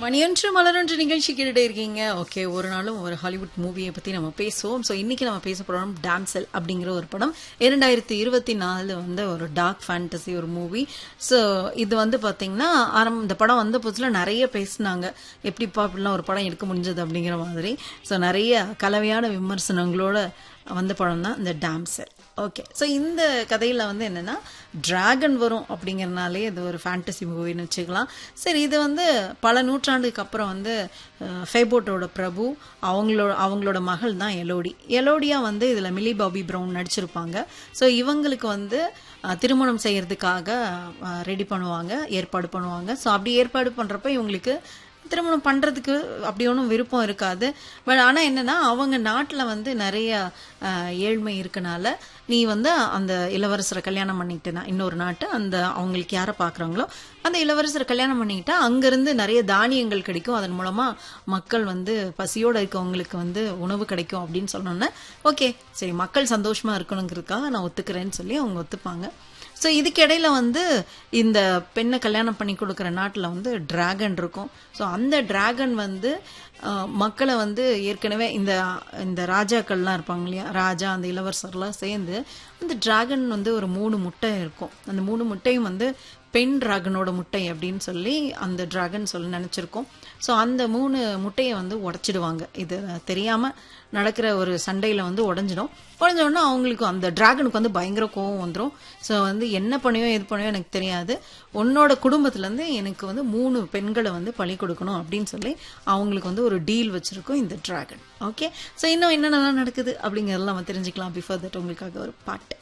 மணியன்று மலரன்று நிகழ்ச்சி கேட்டுட்டே இருக்கீங்க ஓகே ஒரு நாளும் ஒரு ஹாலிவுட் மூவியை பத்தி நம்ம பேசுவோம் ஸோ இன்னைக்கு நம்ம பேச போறோம் டாம்செல் அப்படிங்கிற ஒரு படம் இரண்டாயிரத்தி இருபத்தி நாலு வந்து ஒரு டார்க் ஃபேண்டசி ஒரு மூவி ஸோ இது வந்து பாத்தீங்கன்னா ஆரம் இந்த படம் வந்த புதுசுல நிறைய பேசினாங்க எப்படிப்பா அப்படிலாம் ஒரு படம் எடுக்க முடிஞ்சது அப்படிங்கிற மாதிரி ஸோ நிறைய கலவையான விமர்சனங்களோட வந்த படம் தான் இந்த டேம்செல் ஓகே ஸோ இந்த கதையில் வந்து என்னென்னா டிராகன் வரும் அப்படிங்கிறனாலே இது ஒரு ஃபேண்டசி மூவின்னு வச்சுக்கலாம் சரி இது வந்து பல நூற்றாண்டுக்கு அப்புறம் வந்து ஃபேபோட்டோட பிரபு அவங்களோட அவங்களோட மகள் தான் எலோடி எலோடியா வந்து இதில் மிலி பாபி ப்ரௌன் நடிச்சிருப்பாங்க ஸோ இவங்களுக்கு வந்து அஹ், திருமணம் செய்யறதுக்காக ரெடி பண்ணுவாங்க ஏற்பாடு பண்ணுவாங்க ஸோ அப்படி ஏற்பாடு பண்ணுறப்ப இவங்களுக்கு திருமணம் பண்றதுக்கு அப்படி ஒன்றும் விருப்பம் இருக்காது பட் ஆனா என்னன்னா அவங்க நாட்டுல வந்து நிறைய அஹ், ஏழ்மை இருக்கனால நீ வந்து அந்த இளவரசரை கல்யாணம் பண்ணிக்கிட்டேனா இன்னொரு நாட்டு அந்த அவங்களுக்கு யாரை பாக்குறாங்களோ அந்த இளவரசரை கல்யாணம் பண்ணிக்கிட்டா அங்கிருந்து நிறைய தானியங்கள் கிடைக்கும் அதன் மூலமா மக்கள் வந்து பசியோட இருக்கவங்களுக்கு வந்து உணவு கிடைக்கும் அப்படின்னு சொன்னோன்னே ஓகே சரி மக்கள் சந்தோஷமா இருக்கணுங்கிறதுக்காக நான் ஒத்துக்கிறேன்னு சொல்லி அவங்க ஒத்துப்பாங்க ஸோ இதுக்கு இடையில வந்து இந்த பெண்ணை கல்யாணம் பண்ணி கொடுக்குற நாட்டில் வந்து டிராகன் இருக்கும் ஸோ அந்த டிராகன் வந்து அஹ், மக்களை வந்து ஏற்கனவே இந்த இந்த ராஜாக்கள்லாம் இருப்பாங்க இல்லையா ராஜா அந்த இளவரசர்லாம் சேர்ந்து அந்த டிராகன் வந்து ஒரு மூணு முட்டை இருக்கும் அந்த மூணு முட்டையும் வந்து பெண் டிராகனோட முட்டை அப்படின்னு சொல்லி அந்த டிராகன் சொல்லி நினைச்சிருக்கோம் ஸோ அந்த மூணு முட்டையை வந்து உடைச்சிடுவாங்க இது தெரியாம நடக்கிற ஒரு சண்டையில வந்து உடஞ்சிடும் உடஞ்ச உடனே அவங்களுக்கு அந்த டிராகனுக்கு வந்து பயங்கர கோவம் வந்துடும் ஸோ வந்து என்ன பண்ணியோ எது பண்ணியோ எனக்கு தெரியாது உன்னோட குடும்பத்துல இருந்து எனக்கு வந்து மூணு பெண்களை வந்து பழி கொடுக்கணும் அப்படின்னு சொல்லி அவங்களுக்கு வந்து ஒரு டீல் வச்சிருக்கோம் இந்த டிராகன் ஓகே ஸோ இன்னும் என்னென்னலாம் நடக்குது அப்படிங்கறதெல்லாம் நம்ம தெரிஞ்சுக்கலாம் பிஃபோர் தட் உங்களுக்காக ஒரு பாட்டு